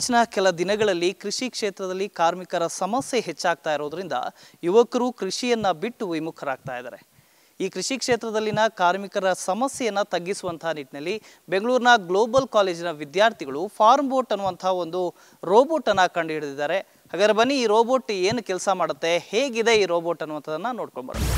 ಇತ್ತೀಚಿನ ಕೆಲ ದಿನಗಳಲ್ಲಿ ಕೃಷಿ ಕ್ಷೇತ್ರದಲ್ಲಿ ಕಾರ್ಮಿಕರ ಸಮಸ್ಯೆ ಹೆಚ್ಚಾಗ್ತಾ ಇರೋದ್ರಿಂದ ಯುವಕರು ಕೃಷಿಯನ್ನ ಬಿಟ್ಟು ವಿಮುಖರಾಗ್ತಾ ಇದ್ದಾರೆ ಈ ಕೃಷಿ ಕ್ಷೇತ್ರದಲ್ಲಿನ ಕಾರ್ಮಿಕರ ಸಮಸ್ಯೆಯನ್ನ ತಗ್ಗಿಸುವಂತಹ ನಿಟ್ಟಿನಲ್ಲಿ ಬೆಂಗಳೂರಿನ ಗ್ಲೋಬಲ್ ಕಾಲೇಜಿನ ವಿದ್ಯಾರ್ಥಿಗಳು ಫಾರ್ಮ್ ಬೋಟ್ ಅನ್ನುವಂತಹ ಒಂದು ರೋಬೋಟ್ ಅನ್ನ ಕಂಡುಹಿಡಿದಿದ್ದಾರೆ ಹಾಗಾದ್ರೆ ಬನ್ನಿ ಈ ರೋಬೋಟ್ ಏನು ಕೆಲಸ ಮಾಡುತ್ತೆ ಹೇಗಿದೆ ಈ ರೋಬೋಟ್ ಅನ್ನುವಂಥದ್ದನ್ನ ನೋಡ್ಕೊಂಡು ಬರೋಣ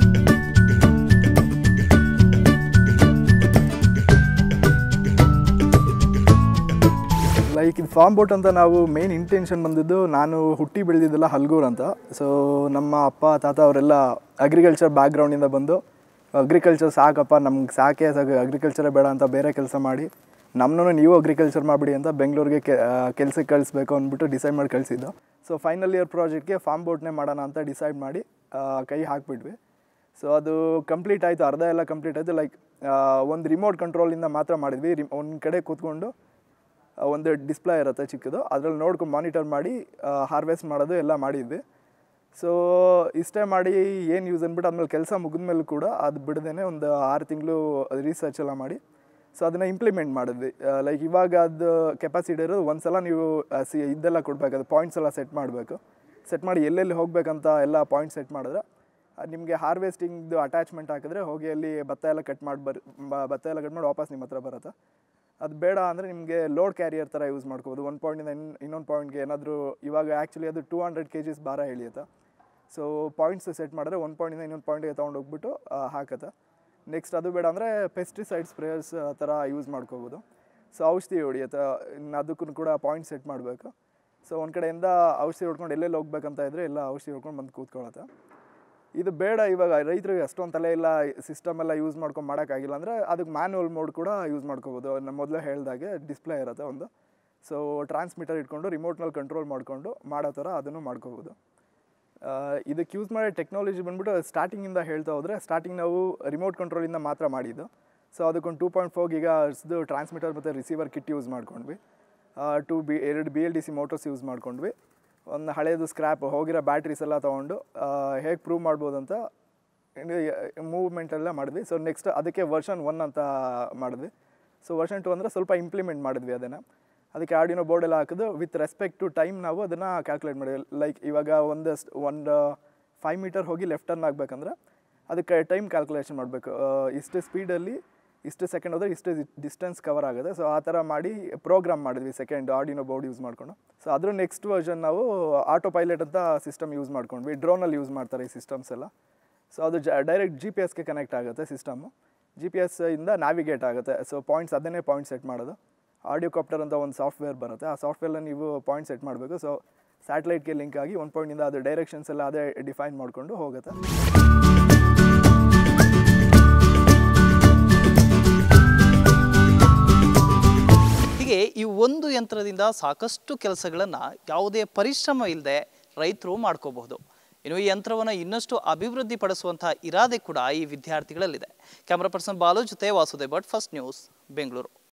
ಲೈಕ್ ಇದು ಫಾರ್ಮ್ ಬೋಟ್ ಅಂತ ನಾವು ಮೇನ್ ಇಂಟೆನ್ಷನ್ ಬಂದಿದ್ದು ನಾನು ಹುಟ್ಟಿ ಬೆಳೆದಿದ್ದೆಲ್ಲ ಹಲ್ಗೂರ್ ಅಂತ ಸೊ ನಮ್ಮ ಅಪ್ಪ ತಾತ ಅವರೆಲ್ಲ ಅಗ್ರಿಕಲ್ಚರ್ ಬ್ಯಾಕ್ಗ್ರೌಂಡಿಂದ ಬಂದು ಅಗ್ರಿಕಲ್ಚರ್ ಸಾಕಪ್ಪ ನಮ್ಗೆ ಸಾಕೆ ಸಾಕು ಅಗ್ರಿಕಲ್ಚರೇ ಬೇಡ ಅಂತ ಬೇರೆ ಕೆಲಸ ಮಾಡಿ ನಮ್ಮನ್ನು ನೀವು ಅಗ್ರಿಕಲ್ಚರ್ ಮಾಡಿಬಿಡಿ ಅಂತ ಬೆಂಗಳೂರಿಗೆ ಕೆ ಕೆಲಸಕ್ಕೆ ಕಳಿಸ್ಬೇಕು ಅಂದ್ಬಿಟ್ಟು ಡಿಸೈಡ್ ಮಾಡಿ ಕಳಿಸಿದ್ದು ಸೊ ಫೈನಲ್ ಇಯರ್ ಪ್ರಾಜೆಕ್ಟ್ಗೆ ಫಾರ್ಮ್ ಬೋಟ್ನೇ ಮಾಡೋಣ ಅಂತ ಡಿಸೈಡ್ ಮಾಡಿ ಆ, ಕೈ ಹಾಕ್ಬಿಟ್ವಿ ಸೊ ಅದು ಕಂಪ್ಲೀಟ್ ಆಯಿತು ಅರ್ಧ ಎಲ್ಲ ಕಂಪ್ಲೀಟ್ ಆಯಿತು ಲೈಕ್ ಒಂದು ರಿಮೋಟ್ ಕಂಟ್ರೋಲಿಂದ ಮಾತ್ರ ಮಾಡಿದ್ವಿ ರಿ ಒಂದು ಕಡೆ ಕೂತ್ಕೊಂಡು ಆ, ಒಂದು ಡಿಸ್ಪ್ಲೇ ಇರುತ್ತೆ ಚಿಕ್ಕದು ಅದ್ರಲ್ಲಿ ನೋಡ್ಕೊಂಡು ಮಾನಿಟರ್ ಮಾಡಿ ಹಾರ್ವೆಸ್ಟ್ ಮಾಡೋದು ಎಲ್ಲ ಮಾಡಿದ್ವಿ ಸೊ ಇಷ್ಟೇ ಮಾಡಿ ಏನು ಯೂಸ್ ಅಂದ್ಬಿಟ್ಟು ಆದ್ಮೇಲೆ ಕೆಲಸ ಮುಗಿದ್ಮೇಲೆ ಕೂಡ ಅದು ಬಿಡದೇನೆ ಒಂದು ಆರು ತಿಂಗಳು ರಿಸರ್ಚ್ ಎಲ್ಲ ಮಾಡಿ ಸೊ ಅದನ್ನು ಇಂಪ್ಲಿಮೆಂಟ್ ಮಾಡಿದ್ವಿ ಲೈಕ್ ಇವಾಗ ಅದು ಕೆಪಾಸಿಟಿ ಇರೋದು ಒಂದು ಸಲ ನೀವು ಆ, ಸಿ ಇದೆಲ್ಲ ಕೊಡಬೇಕು ಅದು ಪಾಯಿಂಟ್ಸ್ ಎಲ್ಲ ಸೆಟ್ ಮಾಡಬೇಕು ಸೆಟ್ ಮಾಡಿ ಎಲ್ಲೆಲ್ಲಿ ಹೋಗ್ಬೇಕಂತ ಎಲ್ಲ ಪಾಯಿಂಟ್ ಸೆಟ್ ಮಾಡಿದ್ರೆ ನಿಮಗೆ ಹಾರ್ವೆಸ್ಟಿಂಗ್ದು ಅಟ್ಯಾಚ್ಮೆಂಟ್ ಹಾಕಿದ್ರೆ ಹೋಗಿ ಅಲ್ಲಿ ಭತ್ತ ಎಲ್ಲ ಕಟ್ ಮಾಡಿ ಬರ್ ಬ- ಭತ್ತ ಎಲ್ಲ ಕಟ್ ಮಾಡಿ ವಾಪಸ್ ನಿಮ್ಮ ಹತ್ರ ಬರುತ್ತೆ ಅದು ಬೇಡ ಅಂದರೆ ನಿಮಗೆ ಲೋಡ್ ಕ್ಯಾರಿಯರ್ ಥರ ಯೂಸ್ ಮಾಡ್ಕೋಬೋದು ಒಂದು ಪಾಯಿಂಟಿಂದ ಇನ್ ಇನ್ನೊಂದು ಪಾಯಿಂಟ್ಗೆ ಏನಾದರೂ ಇವಾಗ ಆ್ಯಕ್ಚುಲಿ ಅದು ಟೂ ಹಂಡ್ರೆಡ್ ಕೆ ಜಿಸ್ ಭಾರ ಎಳಿಯುತ್ತೆ ಸೊ ಪಾಯಿಂಟ್ಸ್ ಸೆಟ್ ಮಾಡಿದ್ರೆ ಒಂದು ಪಾಯಿಂಟಿಂದ ಇನ್ನೊಂದು ಪಾಯಿಂಟಿಗೆ ತೊಗೊಂಡೋಗ್ಬಿಟ್ಟು ಹಾಕತ್ತೆ ನೆಕ್ಸ್ಟ್ ಅದು ಬೇಡ ಅಂದರೆ ಪೆಸ್ಟಿಸೈಡ್ ಸ್ಪ್ರೇಯರ್ಸ್ ಆ ಥರ ಯೂಸ್ ಮಾಡ್ಕೋಬೋದು ಸೊ ಔಷಧಿ ಹೊಡಿಯುತ್ತೆ ಇನ್ನು ಅದಕ್ಕೂ ಕೂಡ ಪಾಯಿಂಟ್ ಸೆಟ್ ಮಾಡಬೇಕು ಸೊ ಒಂದು ಕಡೆಯಿಂದ ಔಷಧಿ ಹೊಡ್ಕೊಂಡು ಎಲ್ಲೆಲ್ಲಿ ಹೋಗ್ಬೇಕಂತ ಇದ್ದರೆ ಎಲ್ಲ ಔಷಧಿ ಹೊಡ್ಕೊಂಡು ಬಂದು ಕೂತ್ಕೊಳ್ಳುತ್ತೆ ಇದು ಬೇಡ ಇವಾಗ ರೈತರಿಗೆ ಅಷ್ಟೊಂದು ತಲೆ ಇಲ್ಲ ಸಿಸ್ಟಮ್ ಎಲ್ಲ ಯೂಸ್ ಮಾಡ್ಕೊಂಡು ಮಾಡೋಕ್ಕಾಗಿಲ್ಲ ಅಂದರೆ ಅದಕ್ಕೆ ಮ್ಯಾನ್ಯಲ್ ಮೋಡ್ ಕೂಡ ಯೂಸ್ ಮಾಡ್ಕೋಬೋದು ನಮ್ಮ ಮೊದಲೇ ಹೇಳ್ದಾಗೆ ಡಿಸ್ಪ್ಲೇ ಇರುತ್ತೆ ಒಂದು ಸೊ ಟ್ರಾನ್ಸ್ಮಿಟರ್ ಇಟ್ಕೊಂಡು ರಿಮೋಟ್ನಲ್ಲಿ ಕಂಟ್ರೋಲ್ ಮಾಡಿಕೊಂಡು ಮಾಡೋ ಥರ ಅದನ್ನು ಮಾಡ್ಕೋಬೋದು ಆ, ಇದಕ್ಕೆ ಯೂಸ್ ಮಾಡೋ ಟೆಕ್ನಾಲಜಿ ಬಂದ್ಬಿಟ್ಟು ಸ್ಟಾರ್ಟಿಂಗಿಂದ ಹೇಳ್ತಾ ಹೋದರೆ ಸ್ಟಾರ್ಟಿಂಗ್ ನಾವು ರಿಮೋಟ್ ಕಂಟ್ರೋಲಿಂದ ಮಾತ್ರ ಮಾಡಿದ್ದು ಸೊ ಅದಕ್ಕೊಂದು ಟೂ ಪಾಯಿಂಟ್ ಫೋರ್ ಗಿಗಾಸ್ದು ಟ್ರಾನ್ಸ್ಮಿಟರ್ ಮತ್ತು ರಿಸೀವರ್ ಕಿಟ್ ಯೂಸ್ ಮಾಡ್ಕೊಂಡ್ವಿ ಟು ಬಿ ಎರಡು B L D C motors use ಮಾಡ್ಕೊಂಡ್ವಿ ಒಂದು ಹಳೇದು ಸ್ಕ್ರ್ಯಾಪ್ ಹೋಗಿರೋ ಬ್ಯಾಟ್ರೀಸ್ ಎಲ್ಲ ತೊಗೊಂಡು ಹೇಗೆ ಪ್ರೂವ್ ಮಾಡ್ಬೋದು ಅಂತ ಮೂವ್ಮೆಂಟ್ ಎಲ್ಲ ಮಾಡಿದ್ವಿ ಸೊ ನೆಕ್ಸ್ಟ್ ಅದಕ್ಕೆ ವರ್ಷನ್ ಒನ್ ಅಂತ ಮಾಡಿದ್ವಿ ಸೊ ವರ್ಷನ್ ಟು ಅಂದರೆ ಸ್ವಲ್ಪ ಇಂಪ್ಲಿಮೆಂಟ್ ಮಾಡಿದ್ವಿ ಅದನ್ನು ಅದಕ್ಕೆ ಆಡಿನೋ ಬೋರ್ಡ್ ಎಲ್ಲ ಹಾಕಿದ್ದು ವಿತ್ ರೆಸ್ಪೆಕ್ಟ್ ಟು ಟೈಮ್ ನಾವು ಅದನ್ನು ಕ್ಯಾಲ್ಕುಲೇಟ್ ಮಾಡಿದ್ವಿ ಲೈಕ್ ಇವಾಗ ಒಂದಷ್ಟು ಒಂದು ಫೈವ್ ಮೀಟರ್ ಹೋಗಿ ಲೆಫ್ಟ್ ಟರ್ನ್ ಆಗಬೇಕಂದ್ರೆ ಅದಕ್ಕೆ ಟೈಮ್ ಕ್ಯಾಲ್ಕುಲೇಷನ್ ಮಾಡಬೇಕು ಇಷ್ಟು ಸ್ಪೀಡಲ್ಲಿ ಇಷ್ಟು ಸೆಕೆಂಡ್ ಹೋದರೆ ಇಷ್ಟು ಡಿಸ್ಟೆನ್ಸ್ ಕವರ್ ಆಗುತ್ತೆ ಸೊ ಆ ಥರ ಮಾಡಿ ಪ್ರೋಗ್ರಾಮ್ ಮಾಡಿದ್ವಿ ಸೆಕೆಂಡ್ ಆಡಿನೋ ಬೋರ್ಡ್ ಯೂಸ್ ಮಾಡಿಕೊಂಡು ಸೊ ಅದ್ರ ನೆಕ್ಸ್ಟ್ ವರ್ಷನ್ ನಾವು ಆಟೋ ಪೈಲಟ್ ಅಂತ ಸಿಸ್ಟಮ್ ಯೂಸ್ ಮಾಡ್ಕೊಂಡ್ವಿ ಡ್ರೋನಲ್ಲಿ ಯೂಸ್ ಮಾಡ್ತಾರೆ ಈ ಸಿಸ್ಟಮ್ಸ್ ಎಲ್ಲ ಸೊ ಅದು ಜ ಡೈರೆಕ್ಟ್ ಜಿ ಪಿ ಎಸ್ಗೆ ಕನೆಕ್ಟ್ ಆಗುತ್ತೆ ಸಿಸ್ಟಮು ಜಿ ಪಿ ಎಸ್ ಇಂದ ನ್ಯಾವಿಗೇಟ್ ಆಗುತ್ತೆ ಸೊ ಪಾಯಿಂಟ್ಸ್ ಅದನ್ನೇ ಪಾಯಿಂಟ್ ಸೆಟ್ ಮಾಡೋದು ಆಡಿಯೋ ಕಾಪ್ಟರ್ ಅಂತ ಒಂದು ಸಾಫ್ಟ್ವೇರ್ ಬರುತ್ತೆ ಆ ಸಾಫ್ಟ್ವೇರ್ನ ನೀವು ಪಾಯಿಂಟ್ ಸೆಟ್ ಮಾಡಬೇಕು ಸೊ ಸ್ಯಾಟಲೈಟ್ಗೆ ಲಿಂಕ್ ಆಗಿ ಒಂದು ಪಾಯಿಂಟಿಂದ ಅದು ಡೈರೆಕ್ಷನ್ಸ್ ಎಲ್ಲ ಅದೇ ಡಿಫೈನ್ ಮಾಡಿಕೊಂಡು ಹೋಗುತ್ತೆ ಹೀಗೆ ಈ ಒಂದು ಯಂತ್ರದಿಂದ ಸಾಕಷ್ಟು ಕೆಲಸಗಳನ್ನು ಯಾವುದೇ ಪರಿಶ್ರಮ ಇಲ್ಲದೆ ರೈತರು ಮಾಡ್ಕೋಬಹುದು ಇನ್ನು ಈ ಯಂತ್ರವನ್ನು ಇನ್ನಷ್ಟು ಅಭಿವೃದ್ಧಿ ಪಡಿಸುವಂತಹ ಇರಾದೆ ಕೂಡ ಈ ವಿದ್ಯಾರ್ಥಿಗಳಲ್ಲಿದೆ ಕ್ಯಾಮರಾ ಪರ್ಸನ್ ಬಾಲು ಜೊತೆ ವಾಸುದೇವ್ ಭಟ್ ಫಸ್ಟ್ ನ್ಯೂಸ್ ಬೆಂಗಳೂರು